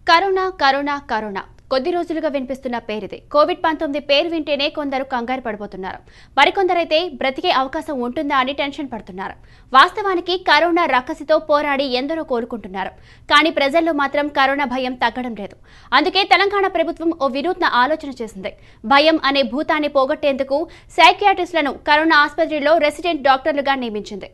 corona corona corona కొద్ది రోజులుగా వినిపిస్తున్న పేరిది కోవిడ్ పంతొమ్మిది పేరు వింటేనే కొందరు కంగారు పడిపోతున్నారు మరికొందరైతే బ్రతికే అవకాశం ఉంటుందా అని టెన్షన్ పడుతున్నారు వాస్తవానికి కరోనా రక్కసితో పోరాడి ఎందరో కోలుకుంటున్నారు కానీ ప్రజల్లో మాత్రం కరోనా భయం తగ్గడం లేదు అందుకే తెలంగాణ ప్రభుత్వం ఓ వినూత్న ఆలోచన చేసింది భయం అనే భూతాన్ని పోగొట్టేందుకు సైకియాట్రిస్టులను కరోనా ఆసుపత్రిలో రెసిడెంట్ డాక్టర్లుగా నియమించింది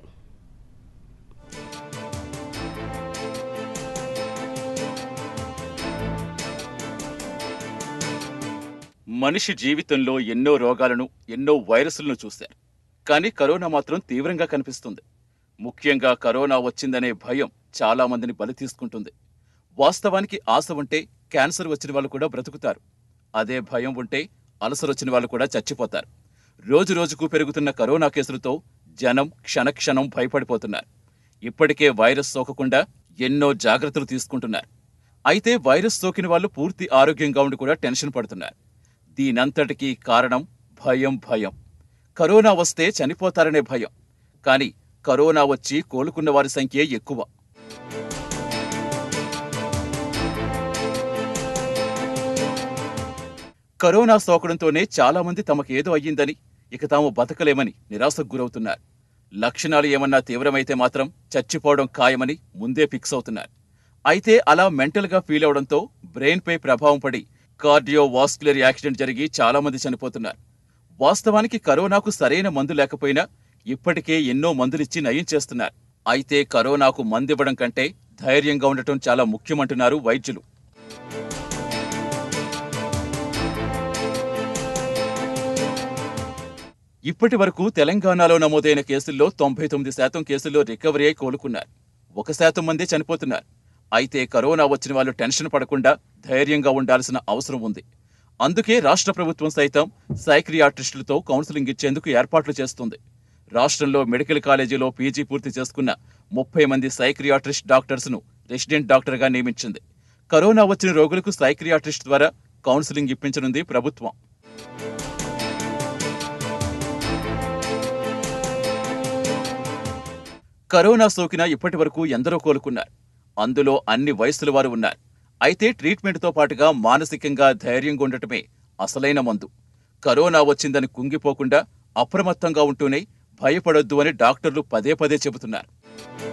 మనిషి జీవితంలో ఎన్నో రోగాలను ఎన్నో వైరస్లను చూశారు కానీ కరోనా మాత్రం తీవ్రంగా కనిపిస్తుంది ముఖ్యంగా కరోనా వచ్చిందనే భయం చాలా మందిని బలి తీసుకుంటుంది వాస్తవానికి ఆశ ఉంటే క్యాన్సర్ వచ్చిన వాళ్ళు కూడా బ్రతుకుతారు అదే భయం ఉంటే అలసర వచ్చిన వాళ్ళు కూడా చచ్చిపోతారు రోజు రోజుకు పెరుగుతున్న కరోనా కేసులతో జనం క్షణక్షణం భయపడిపోతున్నారు ఇప్పటికే వైరస్ సోకకుండా ఎన్నో జాగ్రత్తలు తీసుకుంటున్నారు అయితే వైరస్ సోకిన వాళ్ళు పూర్తి ఆరోగ్యంగా ఉండి కూడా టెన్షన్ పడుతున్నారు దీనంతటికీ కారణం భయం భయం కరోనా వస్తే చనిపోతారనే భయం కానీ కరోనా వచ్చి కోలుకున్న వారి సంఖ్య ఎక్కువ కరోనా సోకడంతోనే చాలా మంది తమకేదో అయ్యిందని ఇక తాము బతకలేమని నిరాశకు గురవుతున్నారు లక్షణాలు ఏమన్నా తీవ్రమైతే మాత్రం చచ్చిపోవడం ఖాయమని ముందే ఫిక్స్ అవుతున్నారు అయితే అలా మెంటల్గా ఫీల్ అవడంతో బ్రెయిన్పై ప్రభావం పడి కార్డియో వాస్కులర్ యాక్సిడెంట్ జరిగి చాలా మంది చనిపోతున్నారు వాస్తవానికి కరోనాకు సరైన మందు లేకపోయినా ఇప్పటికే ఎన్నో మందులిచ్చి నయం చేస్తున్నారు అయితే కరోనాకు మందివ్వడం కంటే ధైర్యంగా ఉండటం చాలా ముఖ్యమంటున్నారు వైద్యులు ఇప్పటి వరకు తెలంగాణలో నమోదైన కేసుల్లో తొంభై తొమ్మిది శాతం కేసుల్లో రికవరీ అయి కోలుకున్నారు ఒక శాతం మందే చనిపోతున్నారు అయితే కరోనా వచ్చిన వాళ్ళు టెన్షన్ పడకుండా ధైర్యంగా ఉండాల్సిన అవసరం ఉంది అందుకే రాష్ట్ర ప్రభుత్వం సైతం సైక్రియాట్రిస్టులతో కౌన్సిలింగ్ ఇచ్చేందుకు ఏర్పాట్లు చేస్తుంది రాష్ట్రంలో మెడికల్ కాలేజీలో పీజీ పూర్తి చేసుకున్న ముప్పై మంది సైక్రియాట్రిస్ట్ డాక్టర్స్ను రెసిడెంట్ డాక్టర్గా నియమించింది కరోనా వచ్చిన రోగులకు సైక్రియాట్రిస్ట్ ద్వారా కౌన్సిలింగ్ ఇప్పించనుంది ప్రభుత్వం కరోనా సోకిన ఇప్పటి వరకు ఎందరో కోలుకున్నారు అందులో అన్ని వయసుల వారు ఉన్నారు అయితే ట్రీట్మెంట్తో పాటుగా మానసికంగా ధైర్యంగా ఉండటమే అసలైన మందు కరోనా వచ్చిందని కుంగిపోకుండా అప్రమత్తంగా ఉంటూనే భయపడొద్దు అని డాక్టర్లు పదే పదే చెబుతున్నారు